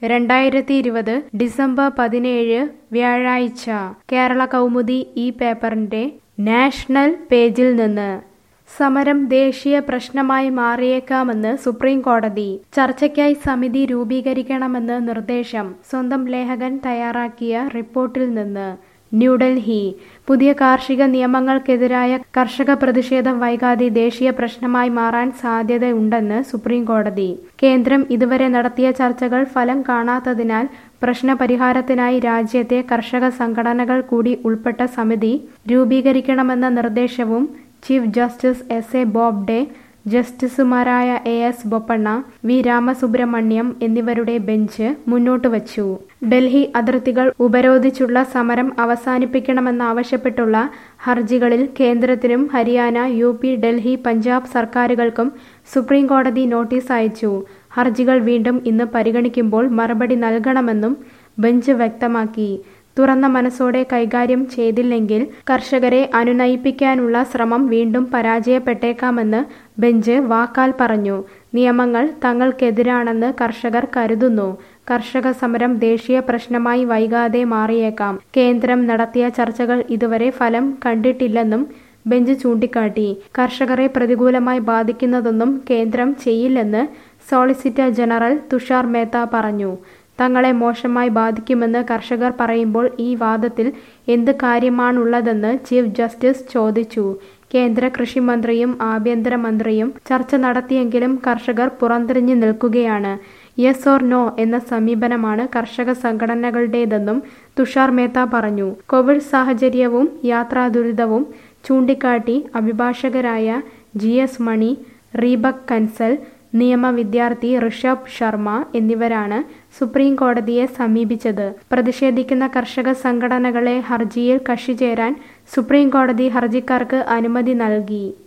രണ്ടായിരത്തി ഇരുപത് ഡിസംബർ പതിനേഴ് വ്യാഴാഴ്ച കേരള കൗമുദി ഈ പേപ്പറിന്റെ നാഷണൽ പേജിൽ നിന്ന് സമരം ദേശീയ പ്രശ്നമായി മാറിയേക്കാമെന്ന് സുപ്രീം കോടതി ചർച്ചയ്ക്കായി സമിതി രൂപീകരിക്കണമെന്ന് നിർദ്ദേശം സ്വന്തം ലേഖകൻ തയ്യാറാക്കിയ റിപ്പോർട്ടിൽ നിന്ന് ന്യൂഡൽഹി പുതിയ കാർഷിക നിയമങ്ങൾക്കെതിരായ കർഷക പ്രതിഷേധം വൈകാതെ ദേശീയ പ്രശ്നമായി മാറാൻ സാധ്യതയുണ്ടെന്ന് സുപ്രീം കോടതി കേന്ദ്രം ഇതുവരെ നടത്തിയ ചർച്ചകൾ ഫലം കാണാത്തതിനാൽ പ്രശ്നപരിഹാരത്തിനായി രാജ്യത്തെ കർഷക സംഘടനകൾ കൂടി ഉൾപ്പെട്ട സമിതി രൂപീകരിക്കണമെന്ന നിർദ്ദേശവും chief justice S A Bobde ജസ്റ്റിസുമാരായ A S Bopanna V Ramasubramanian എന്നിവരുടെ ബെഞ്ച് മുന്നോട്ട് വച്ചു ഡൽഹി അതിർത്തികൾ ഉപരോധിച്ചുള്ള സമരം അവസാനിപ്പിക്കണമെന്നാവശ്യപ്പെട്ടുള്ള ഹർജികളിൽ കേന്ദ്രത്തിനും ഹരിയാന യു പി ഡൽഹി പഞ്ചാബ് സർക്കാരുകൾക്കും സുപ്രീം കോടതി നോട്ടീസ് അയച്ചു ഹർജികൾ വീണ്ടും ഇന്ന് പരിഗണിക്കുമ്പോൾ മറുപടി നൽകണമെന്നും ബെഞ്ച് വ്യക്തമാക്കി തുറന്ന മനസ്സോടെ കൈകാര്യം ചെയ്തില്ലെങ്കിൽ കർഷകരെ അനുനയിപ്പിക്കാനുള്ള ശ്രമം വീണ്ടും പരാജയപ്പെട്ടേക്കാമെന്ന് ബെഞ്ച് വാക്കാൽ പറഞ്ഞു നിയമങ്ങൾ തങ്ങൾക്കെതിരാണെന്ന് കർഷകർ കരുതുന്നു കർഷക സമരം ദേശീയ പ്രശ്നമായി വൈകാതെ മാറിയേക്കാം കേന്ദ്രം നടത്തിയ ചർച്ചകൾ ഇതുവരെ ഫലം കണ്ടിട്ടില്ലെന്നും ബെഞ്ച് ചൂണ്ടിക്കാട്ടി കർഷകരെ പ്രതികൂലമായി ബാധിക്കുന്നതൊന്നും കേന്ദ്രം ചെയ്യില്ലെന്ന് സോളിസിറ്റർ ജനറൽ തുഷാർ മേത്ത പറഞ്ഞു തങ്ങളെ മോശമായി ബാധിക്കുമെന്ന് കർഷകർ പറയുമ്പോൾ ഈ വാദത്തിൽ എന്ത് കാര്യമാണുള്ളതെന്ന് ചീഫ് ജസ്റ്റിസ് ചോദിച്ചു കേന്ദ്ര കൃഷി മന്ത്രിയും ആഭ്യന്തരമന്ത്രിയും ചർച്ച നടത്തിയെങ്കിലും കർഷകർ പുറംതിരിഞ്ഞു നിൽക്കുകയാണ് യെസ് ഓർ നോ എന്ന സമീപനമാണ് കർഷക സംഘടനകളുടേതെന്നും തുഷാർ മേത്ത പറഞ്ഞു കോവിഡ് സാഹചര്യവും യാത്രാ ദുരിതവും ചൂണ്ടിക്കാട്ടി അഭിഭാഷകരായ ജി എസ് മണി റീബക് കൻസൽ നിയമ വിദ്യാർത്ഥി ഋഷഭ് ശർമ്മ എന്നിവരാണ് സുപ്രീം കോടതിയെ സമീപിച്ചത് പ്രതിഷേധിക്കുന്ന കർഷക സംഘടനകളെ ഹർജിയിൽ കക്ഷി ചേരാൻ സുപ്രീം കോടതി ഹർജിക്കാർക്ക് അനുമതി നൽകി